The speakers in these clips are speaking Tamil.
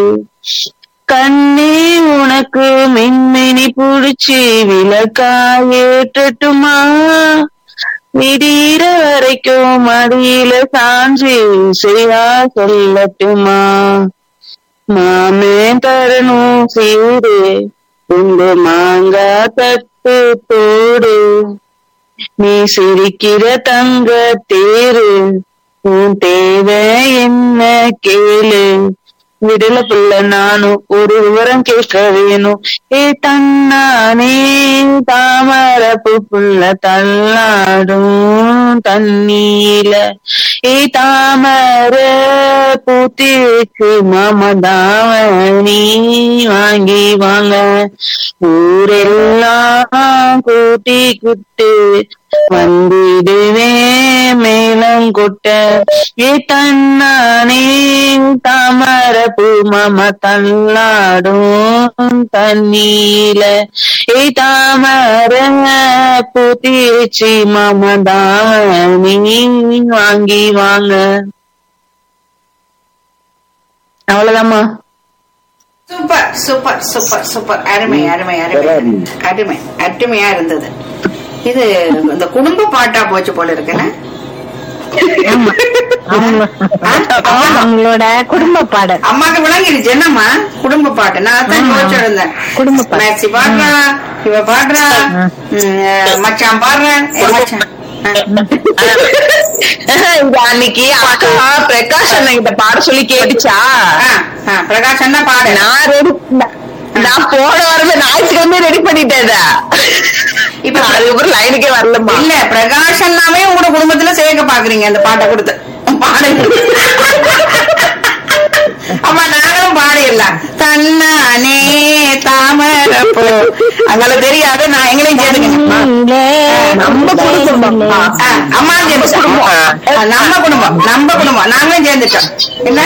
கண்ணே உனக்கு மின்மினி புடிச்சு விளக்காயேற்றட்டுமா விடிகிற வரைக்கும் மடியில சாஞ்சு செய்யா சொல்லட்டுமா மாமே தரணும் சீரு உங்க மாங்கா தட்டு தோடு நீ சிரிக்கிற தங்க தேரு உன் தேவை என்ன கேளு விடல புள்ள நானும் ஒரு விவரம் கேட்க வேணும் ஏ தன்னானே தாமரப்பு புள்ள தள்ளாடும் தண்ணீல ஏ தாமர பூத்திருக்கு மாமதாவணி வாங்கி வாங்க ஊரெல்லாம் கூட்டி குட்டு வந்திடுவே மேலம் கொட்ட ஏ தன்னானே தாமர பூமம தள்ளாடும் தண்ணீல ஏ தாமர பூத்திருச்சி மமதாவணி வாங்கி வாங்க அவ்வளவுதாம்மா சூப்பர் சூப்பர் சூப்பர் சூப்பர் அருமை அருமை அருமை அருமை அருமையா இருந்தது இது இந்த குடும்ப பாட்டா போச்சு போல இருக்குல்ல அவங்களோட குடும்ப பாடல் அம்மாக்கு விளங்கிடுச்சு என்னம்மா குடும்ப பாட்டு நான் அதான் யோசிச்சு இருந்தேன் குடும்ப பாட்டு. மேக்ஸி பாடுறா இவ பாடுறா ம், மச்சான் பாடுறேன் ஏ, மச்சான் இது அன்னைக்கு அக்கா பிரகாஷ் அண்ணன் கிட்ட பாட சொல்லி கேட்டுச்சா ஆ, ஆ, பிரகாஷ் அண்ணா பாடு நான் ரெடி நான் போன வாரமே ஞாயிற்றுக்கிழமை ரெடி பண்ணிட்டேன் இத. இப்ப அதுக்கப்புறம் லைனுக்கே வரலம்மா இல்ல பிரகாஷ் அண்ணாவே உங்களோட குடும்பத்துல சேர்க்க பாக்குறீங்க அந்த பாட்டை கொடுத்து பாடுங்க அம்மா நாங்களும் பாடிடலாம் தன்னானே தாமரப்போ அங்கள தெரியாது நான் எங்களையும் சேர்த்துக்கங்க நம்ம குடும்பம் ஆ, அம்மா சேர்ந்துட்டோம் ஆ, நம்ம குடும்பம் நம்ம குடும்பம் நாங்களும் சேர்ந்துட்டோம் இல்ல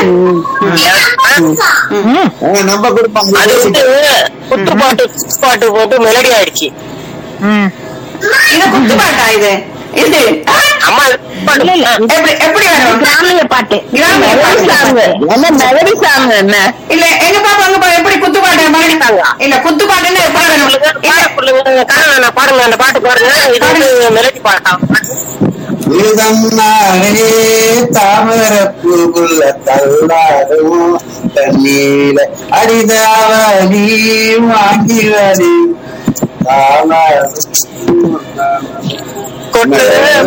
நம்ம குடும்பம் அது வந்து குத்து பாட்டு குத்து பாட்டு போட்டு மெலடி ஆயிடுச்சு இது குத்து பாட்டா இது இது ஆ, அம்மா இல்ல இல்ல எப்படி எப்படி வரும் கிராமிய பாட்டு கிராமிய பாட்டு. என்ன மெலடி சாங் என்ன இல்ல எங்க பாப்பா அங்க பாரு, எப்படி குத்து பாட்டு பாடிட்டாங்க இல்ல குத்து பாட்டுன்னு எப்படி வரும்? இல்ல, பாடுங்க காரணம் பாடுங்க அந்த பாட்டு பாடுங்க இது வந்து மெலடி பாட்டாம் இதுதன்னானே தாமரப்பூக்குள்ள தள்ளாடும் தண்ணீல அடிதாவணி வாங்கி வரி கொட்டு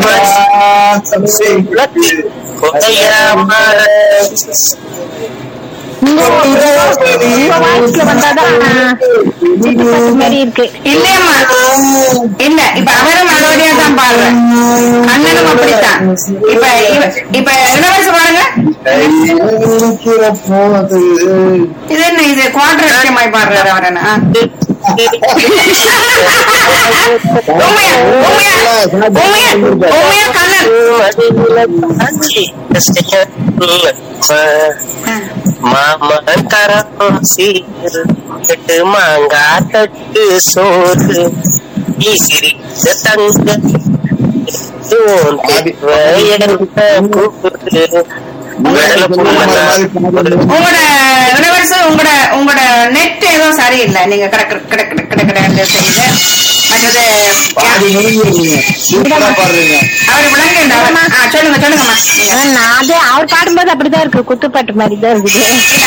உங்க வாய்ஸ்ல வந்தாதான் குத்து பாட்டு மாதிரி இருக்கு இல்லையம்மா இல்ல இப்ப அவரும் அதோடய தான் பாடுறேன் அண்ணனும் அப்படித்தான் இப்ப இவ- இப்ப இளவரசு பாருங்க இருக்கிற போது இது என்ன இது குவார்டர் விஷயமாய் பாடுறாரு அவர் என்ன ஆ. உண்மையா உண்மையா உண்மையா உண்மையா கண்ணன் ஆ. மாமன் தரம் சீர் கட்டு மாங்கா தட்டு சோறு நீ சிரித்த தங்க உன் தேவை எடுத்த கூப்பிடு கடல புள்ள உங்களோட இளவரசு உங்களோட உங்களோட நெட் ஏதோ சரியில்லை நீங்க கிடக்கு கிடக்கு கிடக்கு செய்யுது மற்றது பாடி முடிஞ்சிருக்கீங்க சூப்பரா பாடுறீங்க அவர் விளங்க சொல்லுங்க சொல்லுங்கம்மா நீங்க. நான் அது அவர் பாடும்போது அப்படிதான் இருக்கு குத்துப்பாட்டு மாதிரி தான் இருக்குது இல்ல